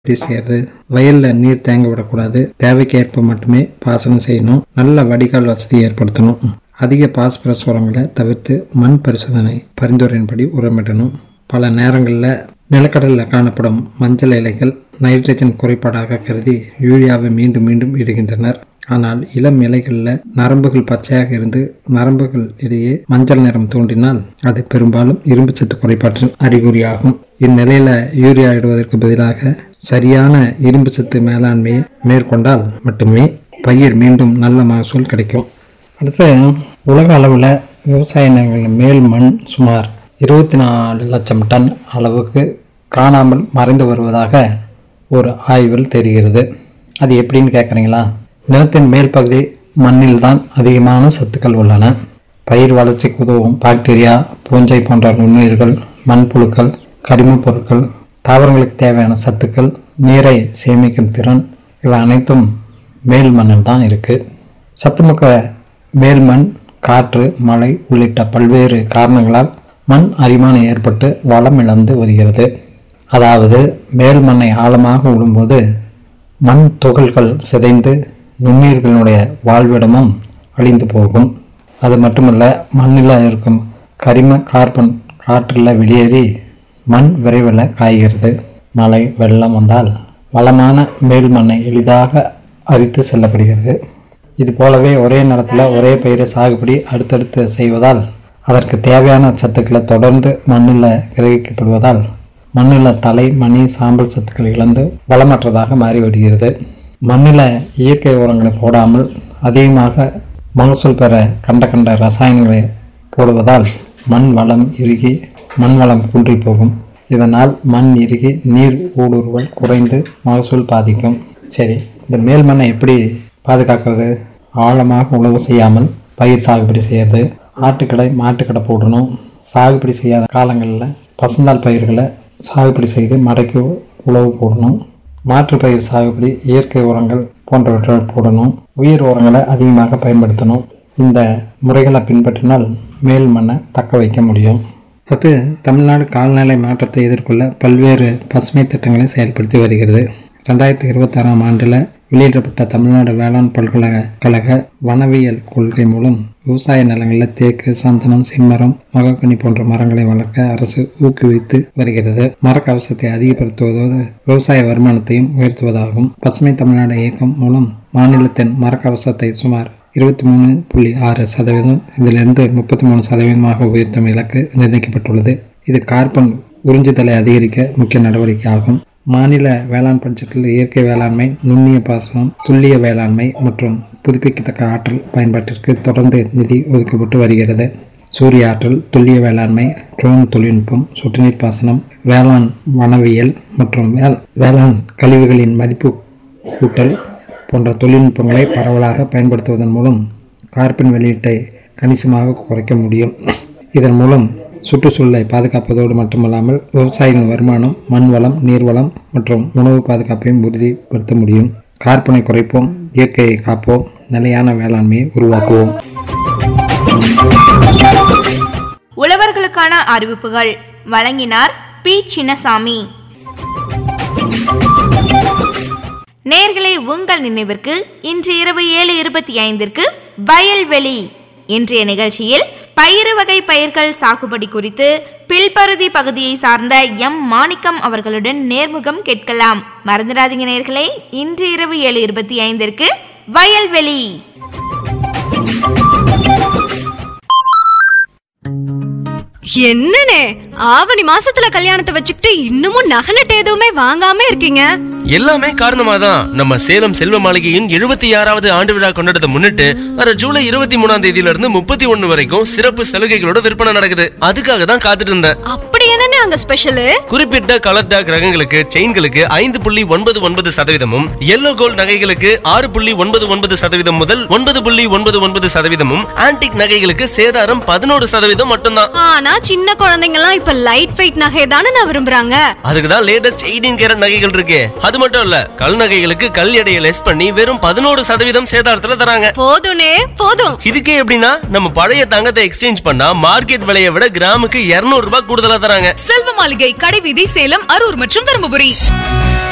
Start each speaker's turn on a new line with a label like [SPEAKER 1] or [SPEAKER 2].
[SPEAKER 1] இப்படி செய்யறது வயல்ல நீர் தேங்க விடக்கூடாது தேவைக்கேற்ப மட்டுமே பாசனம் செய்யணும் நல்ல வடிகால் வசதி ஏற்படுத்தணும் அதிக பாஸ்பரஸ் உரங்களை தவிர்த்து மண் பரிசோதனை பரிந்துரையின்படி உரமிடணும் பல நேரங்களில் நிலக்கடலில் காணப்படும் மஞ்சள் இலைகள் நைட்ரஜன் குறைபாடாக கருதி யூரியாவை மீண்டும் மீண்டும் இடுகின்றனர் ஆனால் இளம் இலைகளில் நரம்புகள் பச்சையாக இருந்து நரம்புகள் இடையே மஞ்சள் நிறம் தோன்றினால் அது பெரும்பாலும் இரும்புச்சத்து குறைபாட்டின் அறிகுறியாகும் இந்நிலையில யூரியா இடுவதற்கு பதிலாக சரியான இரும்புச்சத்து மேலாண்மையை மேற்கொண்டால் மட்டுமே பயிர் மீண்டும் நல்ல மகசூல் கிடைக்கும் அடுத்து உலக அளவில் விவசாய நிலங்களின் மேல் மண் சுமார் இருபத்தி நாலு லட்சம் டன் அளவுக்கு காணாமல் மறைந்து வருவதாக ஒரு ஆய்வில் தெரிகிறது அது எப்படின்னு கேட்குறீங்களா நிலத்தின் மேல் பகுதி மண்ணில் தான் அதிகமான சத்துக்கள் உள்ளன பயிர் வளர்ச்சிக்கு உதவும் பாக்டீரியா பூஞ்சை போன்ற நுண்ணுயிர்கள் மண்புழுக்கள் கரிமப் பொருட்கள் தாவரங்களுக்கு தேவையான சத்துக்கள் நீரை சேமிக்கும் திறன் இவை அனைத்தும் மேல் மண்ணில் தான் இருக்குது சத்துமிக்க மேல்மண் காற்று மழை உள்ளிட்ட பல்வேறு காரணங்களால் மண் அரிமானம் ஏற்பட்டு வளம் இழந்து வருகிறது அதாவது மேல் மண்ணை ஆழமாக விடும்போது மண் துகள்கள் சிதைந்து நுண்ணுயிர்களுடைய வாழ்விடமும் அழிந்து போகும் அது மட்டுமல்ல மண்ணில் இருக்கும் கரிம கார்பன் காற்றில் வெளியேறி மண் விரைவில் காய்கிறது மழை வெள்ளம் வந்தால் வளமான மேல் மண்ணை எளிதாக அரித்து செல்லப்படுகிறது இது போலவே ஒரே நிலத்தில் ஒரே பயிரை சாகுபடி அடுத்தடுத்து செய்வதால் அதற்கு தேவையான சத்துக்களை தொடர்ந்து மண்ணில் கிரகிக்கப்படுவதால் மண்ணில் தலை மணி சாம்பல் சத்துக்கள் இழந்து வளமற்றதாக மாறிவிடுகிறது மண்ணில் இயற்கை உரங்களை போடாமல் அதிகமாக மகசூல் பெற கண்ட கண்ட ரசாயனங்களை போடுவதால் மண் வளம் இறுகி மண் வளம் குன்றி போகும் இதனால் மண் இறுகி நீர் ஊடுருவல் குறைந்து மகசூல் பாதிக்கும் சரி இந்த மேல் மண்ணை எப்படி பாதுகாக்கிறது ஆழமாக உழவு செய்யாமல் பயிர் சாகுபடி செய்யறது ஆட்டுக்கடை மாட்டுக்கடை போடணும் சாகுபடி செய்யாத காலங்களில் பசுந்தாள் பயிர்களை சாகுபடி செய்து மடக்கி உழவு போடணும் மாற்று பயிர் சாகுபடி இயற்கை உரங்கள் போன்றவற்றை போடணும் உயிர் உரங்களை அதிகமாக பயன்படுத்தணும் இந்த முறைகளை பின்பற்றினால் மேல் மண்ணை தக்க வைக்க முடியும் அடுத்து தமிழ்நாடு கால்நடை மாற்றத்தை எதிர்கொள்ள பல்வேறு பசுமை திட்டங்களை செயல்படுத்தி வருகிறது ரெண்டாயிரத்தி இருபத்தாறாம் ஆண்டில் வெளியிடப்பட்ட தமிழ்நாடு வேளாண் பல்கலைக்கழக வனவியல் கொள்கை மூலம் விவசாய நிலங்களில் தேக்கு சந்தனம் செம்மரம் மகக்கனி போன்ற மரங்களை வளர்க்க அரசு ஊக்குவித்து வருகிறது மரக்கவசத்தை அதிகப்படுத்துவதோடு விவசாய வருமானத்தையும் உயர்த்துவதாகும் பசுமை தமிழ்நாடு இயக்கம் மூலம் மாநிலத்தின் மரக்கவசத்தை சுமார் இருபத்தி மூணு புள்ளி ஆறு சதவீதம் இதிலிருந்து முப்பத்தி மூணு சதவீதமாக உயர்த்தும் இலக்கு நிர்ணயிக்கப்பட்டுள்ளது இது கார்பன் உறிஞ்சுதலை அதிகரிக்க முக்கிய நடவடிக்கை ஆகும் மாநில வேளாண் பட்ஜெட்டில் இயற்கை வேளாண்மை நுண்ணிய பாசனம் துல்லிய வேளாண்மை மற்றும் புதுப்பிக்கத்தக்க ஆற்றல் பயன்பாட்டிற்கு தொடர்ந்து நிதி ஒதுக்கப்பட்டு வருகிறது சூரிய ஆற்றல் துல்லிய வேளாண்மை ட்ரோன் தொழில்நுட்பம் சொட்டுநீர் பாசனம் வேளாண் வனவியல் மற்றும் வேல் வேளாண் கழிவுகளின் மதிப்பு கூட்டல் போன்ற தொழில்நுட்பங்களை பரவலாக பயன்படுத்துவதன் மூலம் கார்பன் வெளியீட்டை கணிசமாக குறைக்க முடியும் இதன் மூலம் சுற்றுச்சூழலை பாதுகாப்பதோடு மட்டுமல்லாமல் விவசாயிகளின் வருமானம் மண் வளம் நீர்வளம் மற்றும் உணவு பாதுகாப்பையும் உறுதிப்படுத்த முடியும் கார்பனை குறைப்போம் இயற்கையை காப்போம் நிலையான வேளாண்மையை உருவாக்குவோம்
[SPEAKER 2] உழவர்களுக்கான அறிவிப்புகள் வழங்கினார் பி சின்னசாமி நேர்களை உங்கள் நினைவிற்கு இன்று இரவு ஏழு இருபத்தி ஐந்திற்கு வயல்வெளி இன்றைய நிகழ்ச்சியில் பயிறு வகை பயிர்கள் சாகுபடி குறித்து பில்பருதி பகுதியை சார்ந்த எம் மாணிக்கம் அவர்களுடன் நேர்முகம் கேட்கலாம் மறந்துடாதீங்க நேர்களே இன்று இரவு ஏழு இருபத்தி ஐந்திற்கு வயல்வெளி
[SPEAKER 3] என்னனே ஆவணி மாசத்துல கல்யாணத்தை வச்சுக்கிட்டு இன்னமும் நகை நட்டு எதுவுமே வாங்காம இருக்கீங்க
[SPEAKER 4] எல்லாமே காரணமா தான் நம்ம சேலம் செல்வ மாளிகையின் எழுபத்தி ஆறாவது ஆண்டு விழா கொண்டாடத்தை முன்னிட்டு வர ஜூலை இருபத்தி மூணாம் தேதியில இருந்து முப்பத்தி ஒண்ணு வரைக்கும் சிறப்பு சலுகைகளோட விற்பனை நடக்குது அதுக்காக தான் காத்துட்டு இருந்தேன்
[SPEAKER 3] அப்படி என்னனே அங்க ஸ்பெஷல்
[SPEAKER 4] குறிப்பிட்ட கலர் டாக் ரகங்களுக்கு செயின்களுக்கு ஐந்து புள்ளி ஒன்பது ஒன்பது சதவீதமும் எல்லோ கோல்ட் நகைகளுக்கு ஆறு புள்ளி ஒன்பது ஒன்பது சதவீதம் முதல் ஒன்பது புள்ளி ஒன்பது ஒன்பது சதவீதமும் ஆன்டிக் நகைகளுக்கு சேதாரம் பதினோரு சதவீதம் மட்டும்தான்
[SPEAKER 3] ஆனா சின்ன குழந்தைங்க எல்லாம் இப்ப லைட் வெயிட் நகை தானே நான் விரும்புறாங்க
[SPEAKER 4] அதுக்கு தான் லேட்டஸ்ட் எயிட்டீன் கேரட் நகைகள் இருக்கு அது மட்டும் இல்ல கல் நகைகளுக்கு கல் எடையை லெஸ் பண்ணி வெறும் பதினோரு சதவீதம் சேதாரத்துல தராங்க
[SPEAKER 3] போதும்னே போதும்
[SPEAKER 4] இதுக்கே எப்படின்னா நம்ம பழைய தங்கத்தை எக்ஸ்சேஞ்ச் பண்ணா மார்க்கெட் விலையை விட கிராமுக்கு 200 ரூபாய் கூடுதலா தராங்க
[SPEAKER 5] செல்வ மாளிகை கடைவீதி சேலம் அரூர் மற்றும் தருமபுரி